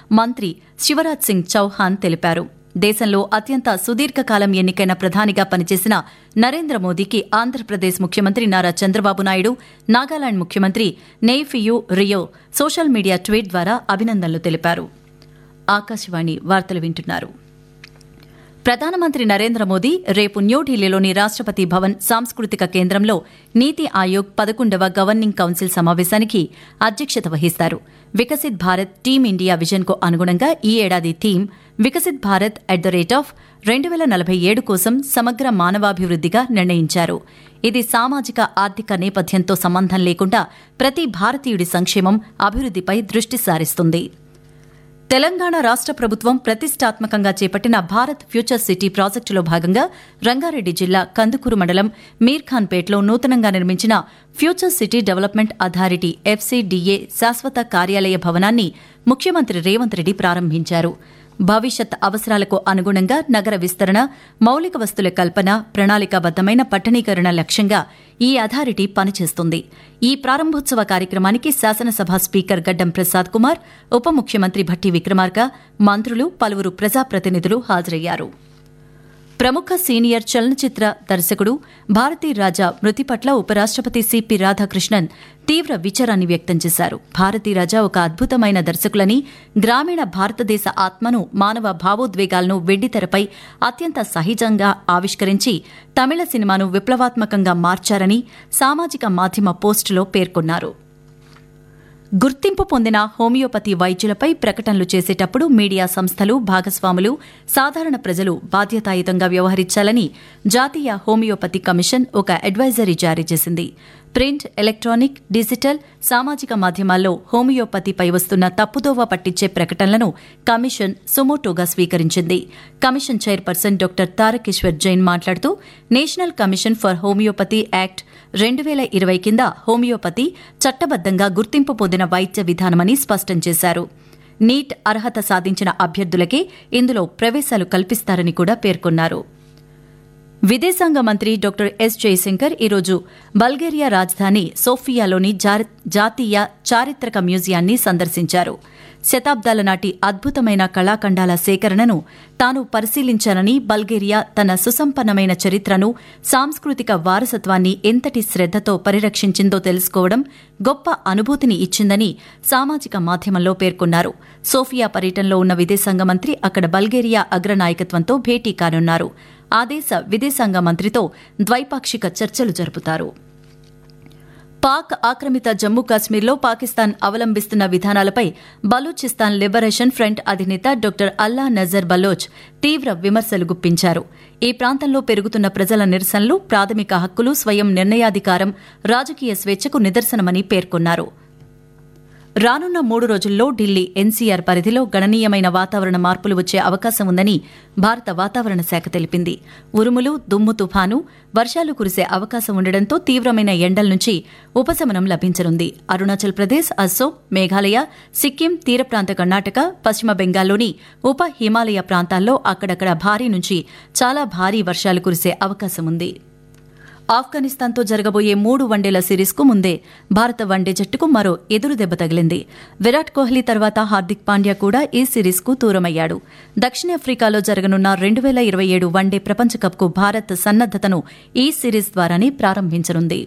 మంత్రి శివరాజ్ సింగ్ చౌహాన్ తెలిపారు దేశంలో అత్యంత సుదీర్ఘకాలం ఎన్నికైన ప్రధానిగా పనిచేసిన నరేంద్ర మోదీకి ఆంధ్రప్రదేశ్ ముఖ్యమంత్రి నారా చంద్రబాబు నాయుడు నాగాలాండ్ ముఖ్యమంత్రి Neiphiu Rio social media tweet ద్వారా అభినందనలు తెలిపారు ఆకాశవాణి వార్తలు వింటున్నారు ప్రధానమంత్రి నరేంద్ర మోదీ రేపు న్యూఢిల్లీలోని రాష్టపతి భవన్ సాంస్కృతిక కేంద్రంలో నీతి ఆయోగ్ పదకొండవ గవర్నింగ్ కౌన్సిల్ సమావేశానికి అధ్యక్షత వహిస్తారు వికసిత్ భారత్ టీమ్ ఇండియా విజన్కు అనుగుణంగా ఈ ఏడాది theme Viksit Bharat at the rate of రెండు వేల నలభై ఏడు కోసం సమగ్ర మానవాభివృద్దిగా నిర్ణయించారు ఇది సామాజిక ఆర్థిక నేపథ్యంతో సంబంధం లేకుండా ప్రతి భారతీయుడి సంక్షేమం అభివృద్దిపై దృష్టి సారిస్తుంది తెలంగాణ రాష్ట ప్రభుత్వం ప్రతిష్టాత్మకంగా చేపట్టిన భారత్ ఫ్యూచర్ సిటీ ప్రాజెక్టులో భాగంగా రంగారెడ్డి జిల్లా కందుకూరు మండలం మీర్ఖాన్పేట్లో నూతనంగా నిర్మించిన Future City Development Authority FCDA శాశ్వత కార్యాలయ భవనాన్ని ముఖ్యమంత్రి రేవంత్ రెడ్డి ప్రారంభించారు భవిష్యత్ అవసరాలకు అనుగుణంగా నగర విస్తరణ మౌలిక వస్తుల కల్పన ప్రణాళికాబద్దమైన పట్టణీకరణ లక్ష్యంగా ఈ అథారిటీ పనిచేస్తుంది ఈ ప్రారంభోత్సవ కార్యక్రమానికి శాసనసభ స్పీకర్ గడ్డం ప్రసాద్ కుమార్ ఉప ముఖ్యమంత్రి భట్టి విక్రమార్క మంత్రులు పలువురు ప్రజాప్రతినిధులు హాజరయ్యారు ప్రముఖ సీనియర్ చలనచిత్ర దర్శకుడు భారతీ రాజా మృతి పట్ల ఉపరాష్టపతి సిపి రాధాకృష్ణన్ తీవ్ర విచారాన్ని వ్యక్తం చేశారు భారతీ రాజా ఒక అద్భుతమైన దర్శకులని గ్రామీణ భారతదేశ ఆత్మను మానవ భావోద్వేగాలను వెండితెరపై అత్యంత సహజంగా ఆవిష్కరించి తమిళ సినిమాను విప్లవాత్మకంగా మార్చారని సామాజిక మాధ్యమ పోస్టులో పేర్కొన్నారు గుర్తింపు పొందిన హోమియోపతి వైద్యులపై ప్రకటనలు చేసేటప్పుడు మీడియా సంస్థలు భాగస్వాములు సాధారణ ప్రజలు బాధ్యతాయుతంగా వ్యవహరించాలని జాతీయ హోమియోపతి కమిషన్ ఒక అడ్వైజరీ జారీ చేసింది ప్రింట్ ఎలక్ట్రానిక్ డిజిటల్ సామాజిక మాధ్యమాల్లో హోమియోపతిపై వస్తున్న తప్పుదోవ పట్టించే ప్రకటనలను కమిషన్ సుమోటోగా స్వీకరించింది commission chairperson doctor Tarakeshwar Jain మాట్లాడుతూ National Commission for Homoeopathy Act రెండు వేల ఇరవై కింద హోమియోపతి చట్టబద్దంగా గుర్తింపు పొందిన వైద్య విధానమని స్పష్టం చేశారు నీట్ అర్హత సాధించిన అభ్యర్థులకే ఇందులో ప్రవేశాలు కల్పిస్తారని కూడా పేర్కొన్నారు విదేశాంగ మంత్రి డాక్టర్ ఎస్ జయశంకర్ ఈరోజు బల్గేరియా రాజధాని సోఫియాలోని జాతీయ చారిత్రక మ్యూజియాన్ని సందర్శించారు శతాబ్దాల నాటి అద్భుతమైన కళాఖండాల సేకరణను తాను పరిశీలించానని బల్గేరియా తన సుసంపన్నమైన చరిత్రను సాంస్కృతిక వారసత్వాన్ని ఎంతటి శ్రద్దతో పరిరక్షించిందో తెలుసుకోవడం గొప్ప అనుభూతిని ఇచ్చిందని సామాజిక మాధ్యమంలో పేర్కొన్నారు సోఫియా పర్యటనలో ఉన్న విదేశాంగ మంత్రి అక్కడ బల్గేరియా అగ్రనాయకత్వంతో భేటీ కానున్నారు ఆ దేశ విదేశాంగ మంత్రితో ద్వైపాక్షిక చర్చలు జరుపుతారు పాక్ ఆక్రమిత జమ్మూ కాశ్మీర్లో పాకిస్తాన్ అవలంబిస్తున్న విధానాలపై బలూచిస్తాన్ లిబరేషన్ ఫ్రంట్ అధినేత డాక్టర్ అల్లా నజర్ బలోచ్ తీవ్ర విమర్శలు గుప్పించారు ఈ ప్రాంతంలో పెరుగుతున్న ప్రజల నిరసనలు ప్రాథమిక హక్కులు స్వయం నిర్ణయాధికారం రాజకీయ స్వేచ్ఛకు నిదర్శనమని పేర్కొన్నారు రానున్న మూడు రోజుల్లో ఢిల్లీ ఎన్సీఆర్ పరిధిలో గణనీయమైన వాతావరణ మార్పులు వచ్చే అవకాశం ఉందని భారత వాతావరణ శాఖ తెలిపింది ఉరుములు దుమ్ము తుఫాను వర్షాలు కురిసే అవకాశం ఉండడంతో తీవ్రమైన ఎండల నుంచి ఉపశమనం లభించనుంది అరుణాచల్ ప్రదేశ్ అస్సోం మేఘాలయ సిక్కిం తీర ప్రాంత కర్ణాటక పశ్చిమ బెంగాల్లోని ఉప హిమాలయ ప్రాంతాల్లో అక్కడక్కడ భారీ నుంచి చాలా భారీ వర్షాలు కురిసే అవకాశం ఉంది ఆఫ్ఘనిస్తాన్తో జరగబోయే మూడు వన్డేల సిరీస్కు ముందే భారత వన్డే జట్టుకు మరో ఎదురు దెబ్బ తగిలింది విరాట్ కోహ్లీ తర్వాత హార్దిక్ పాండ్యా కూడా ఈ సిరీస్కు దూరమయ్యాడు దక్షిణాఫ్రికాలో జరగనున్న రెండు వేల ఇరవై ఏడు వన్డే ప్రపంచకప్కు భారత్ సన్నద్దతను ఈ సిరీస్ ద్వారానే ప్రారంభించనుంది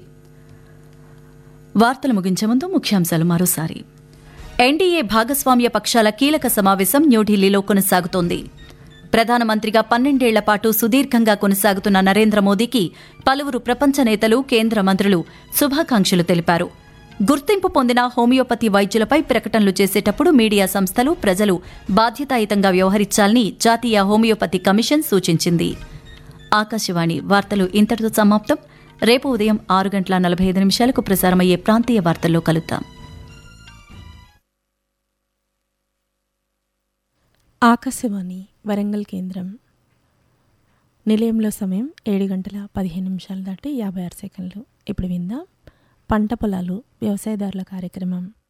వార్తలు ముగించే ముందు ముఖ్యాంశాలు మరోసారి ఎన్డీఏ భాగస్వామ్య పక్షాల కీలక సమావేశం న్యూఢిల్లీలో కొనసాగుతోంది ప్రధానమంత్రిగా పన్నెండేళ్ల పాటు సుదీర్ఘంగా కొనసాగుతున్న నరేంద్ర మోదీకి పలువురు ప్రపంచ నేతలు కేంద్ర మంత్రులు శుభాకాంక్షలు తెలిపారు గుర్తింపు పొందిన హోమియోపతి వైద్యులపై ప్రకటనలు చేసేటప్పుడు మీడియా సంస్థలు ప్రజలు బాధ్యతాయుతంగా వ్యవహరించాలని జాతీయ హోమియోపతి కమిషన్ సూచించింది ఆకాశవాణి వార్తలు ఇంతటితో సమాప్తం రేపు ఉదయం ఆరు గంటల నలభై ఐదు నిమిషాలకు ప్రసారమయ్యే ప్రాంతీయ వార్తల్లో కలుద్దాం ఆకాశవాణి వరంగల్ కేంద్రం నిలయంలో సమయం ఏడు గంటల పదిహేను నిమిషాలు దాటి యాభై ఆరు సెకండ్లు ఇప్పుడు విందాం పంట పొలాలు వ్యవసాయదారుల కార్యక్రమం